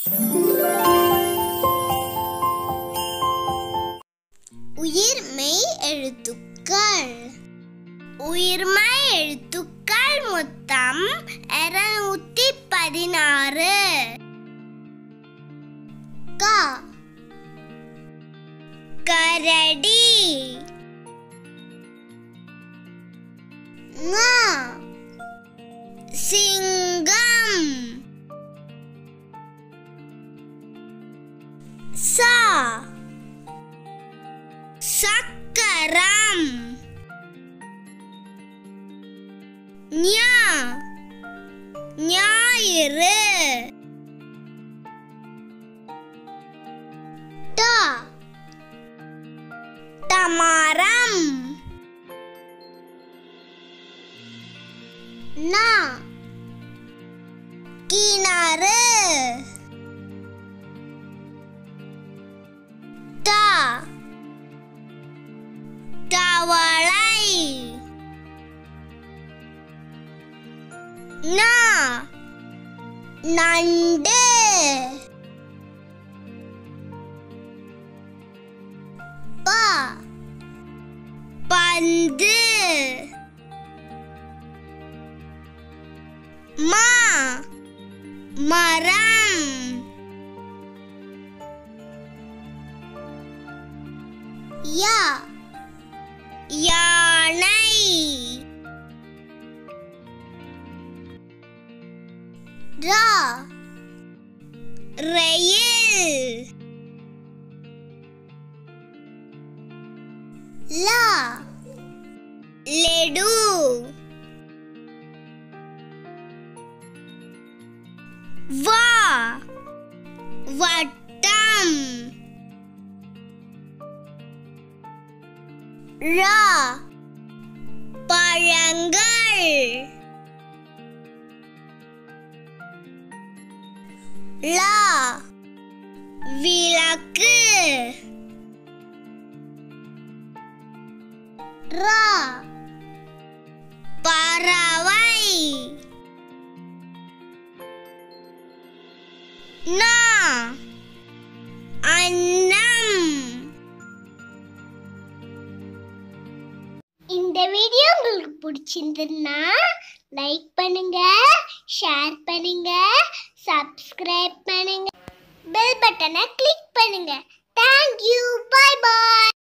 உயிர்மெய் எழுத்துக்கள் உயிர்மெய் எழுத்துக்கள் மொத்தம் இருநூத்தி பதினாறு க கரடி ங சிங்கம் சா சக்கரம் ஞா ஞாயிறு ட டமாரம் ந கிணறு ட தவளை ந நண்டு ப பந்து ம மரம் யா யானை ரா ரயில் லா லெடு வா வட்டம் ரா பழங்கள் லா விளக்கு ரா பறவை நா அன்னம் இந்த வீடியோ உங்களுக்கு பிடிச்சிருந்ததுன்னா லைக் பண்ணுங்க ஷேர் பண்ணுங்க சப்ஸ்கிரைப் பண்ணுங்க பெல் பட்டனை கிளிக் பண்ணுங்க தேங்க்யூ பை பாய்